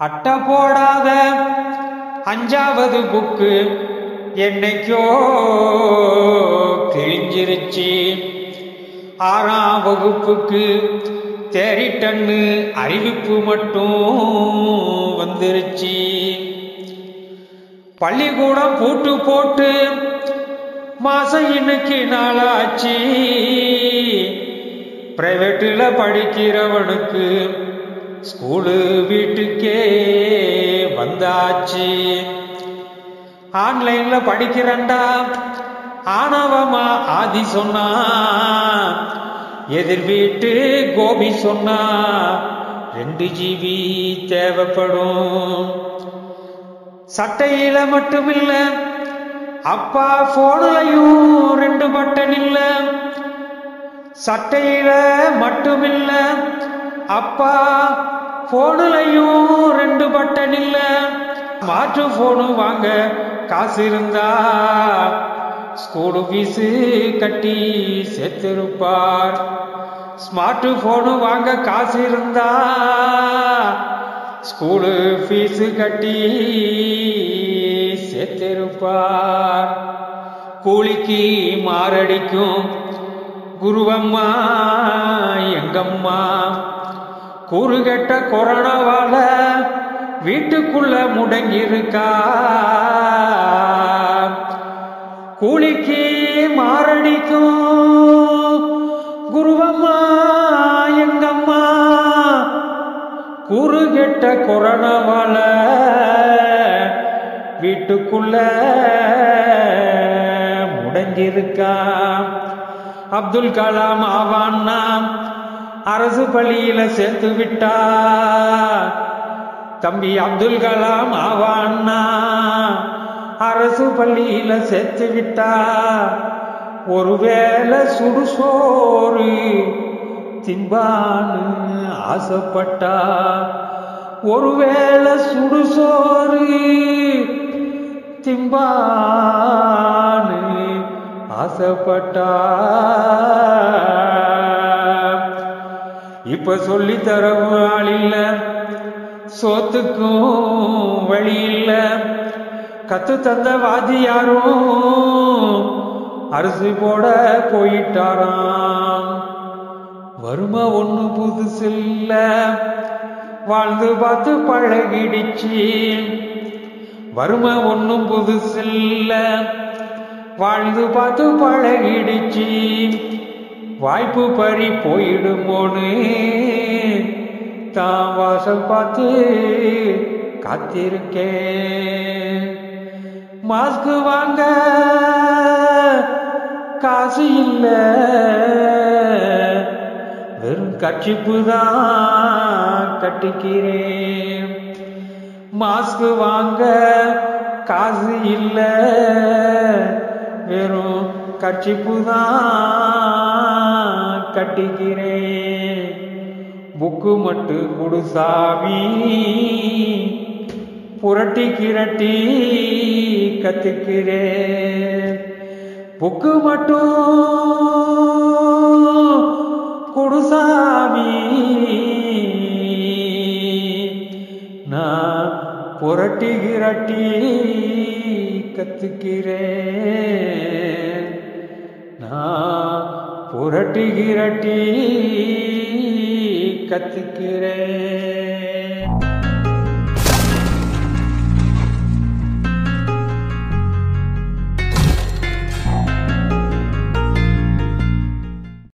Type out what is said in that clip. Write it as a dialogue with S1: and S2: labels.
S1: அட்டை போடாத அஞ்சாவது புக்கு என்னைக்கோ கிழிஞ்சிருச்சு ஆறாம் வகுப்புக்கு தேறிட்டன்னு அறிவிப்பு மட்டும் வந்துருச்சு பள்ளிக்கூடம் பூட்டு போட்டு மாசம் இன்னைக்கு நாளாச்சு பிரைவேட்டில் படிக்கிறவனுக்கு ஸ்கூலு வீட்டுக்கே வந்தாச்சு ஆன்லைன்ல படிக்கிறண்டா ஆணவமா ஆதி சொன்னா எதிர் வீட்டு கோபி சொன்னா ரெண்டு ஜிபி தேவைப்படும் சட்டையில மட்டுமில்ல அப்பா போனுலையும் ரெண்டு பட்டன் இல்ல சட்டையில மட்டுமில்ல அப்பா போனுலையும் ரெண்டு பட்டன் இல்ல மாற்று போனு வாங்க காசு இருந்தா ஸ்கூலு ஃபீஸு கட்டி சேர்த்திருப்பார் ஸ்மார்ட் போனு வாங்க காசு இருந்தா ஸ்கூலு ஃபீஸு கட்டி சேர்த்திருப்பார் கூலிக்கு மாரடிக்கும் குருவம்மா எங்கம்மா கூறுகெட்ட கொரோனாவால வீட்டுக்குள்ள முடங்கியிருக்கா கூலிக்கு மாரடிக்கும் குருவம்மா எங்கம்மா கூறுகெட்ட கொரோனாவால வீட்டுக்குள்ள முடங்கியிருக்கா அப்துல் கலாம் ஆவான்னா அரசு பள்ளியில சேர்த்து விட்டா தம்பி அப்துல் கலாம் ஆவான்னா அரசு பள்ளியில சேர்த்து விட்டா ஒருவேளை சுடுசோறு திம்பான்னு ஆசைப்பட்டா ஒருவேளை சுடுசோறு திம்பான்னு ஆசைப்பட்டா இப்ப சொல்லி தரவும் ஆள் இல்ல சோத்துக்கும் வழி இல்ல கத்து தந்த வாதியாரும் அரிசி போட போயிட்டாராம் வறுமை ஒண்ணு புதுசு இல்ல வாழ்ந்து பார்த்து பழகிடுச்சு வறுமை ஒண்ணும் புதுசு இல்ல வாழ்ந்து பார்த்து பழகிடுச்சு வாய்ப்பு பறி போயிடுமோன்னு தான் வாசல் பார்த்து காத்திருக்கேன் மாஸ்க் வாங்க காசு இல்ல வெறும் கட்சிப்பு தான் கட்டிக்கிறேன் மாஸ்க் வாங்க காசு இல்ல வெறும் கட்சிப்பு தான் கட்டிக்கிறேன் புக்கு மட்டும் குடுசாமி புரட்டி கிரட்டி கத்துக்கிறேன் புக்கு மட்டும் குடுசாமி நான் புரட்டி கிரட்டி கத்துக்கிறேன் நான் புரட்டி கிரட்டி கத்துக்கிறேன்